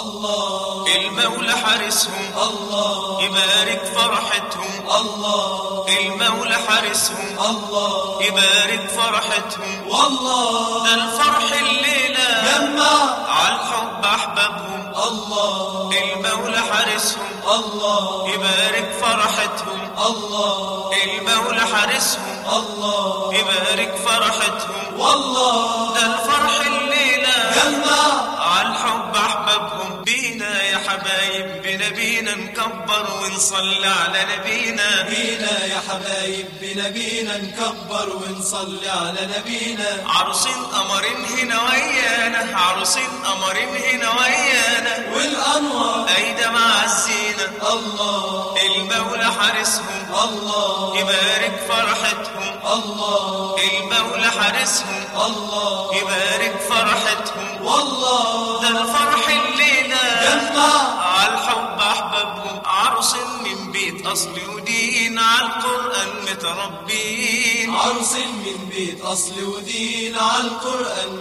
الله المولى حارسهم الله يبارك فرحتهم الله المولى حارسهم الله يبارك فرحتهم والله ده الفرح الليلة جمع على الحب أحبابهم الله المولى حارسهم الله يبارك فرحتهم الله المولى حارسهم الله يبارك فرحتهم والله ده الفرح الليلة جمع على الحب أحبابهم بينا يا حبايب بنبينا نكبر ونصلي على نبينا بينا يا حبايب بنبينا نكبر ونصلي على نبينا عروسين قمرين هنا ويانا عروسين قمرين هنا ويانا والأنوار أيدا مع الزينة الله المولى حارسهم الله يبارك فرحتهم الله المولى حارسهم الله يبارك فرحتهم والله ده الفرح الليلة جمع على الحب أحبابهم عروس من بيت أصل ودين على القرآن متربين عروس من بيت أصل ودين على القرآن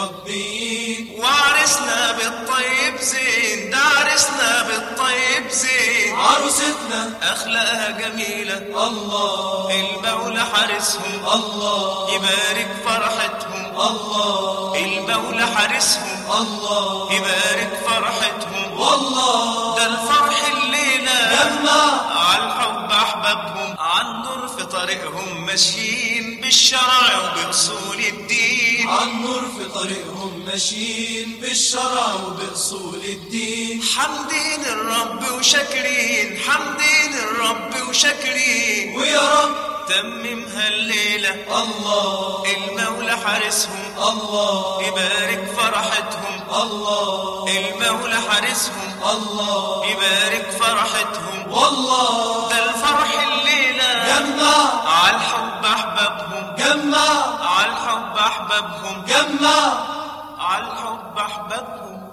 متربين وعرسنا بالطيب زين ده عرسنا بالطيب زين عروستنا أخلاقها جميلة الله المولى حارسهم الله يبارك فرحتهم الله المولى حارسهم الله يبارك فرحتهم والله ده الفرح الليلة جمع على الحب أحبابهم عن نور في طريقهم ماشيين بالشرع وبأصول الدين عن نور في طريقهم ماشيين بالشرع وبأصول الدين حمدين الرب وشاكرين حمدين الرب وشاكرين ويا رب تممها الليلة الله المولى حارسهم الله يبارك فرحتهم الله المولى حارسهم الله يبارك فرحتهم والله ده الفرح الليلة جمع على الحب أحبابهم جمع على الحب أحبابهم جمع على الحب أحبابهم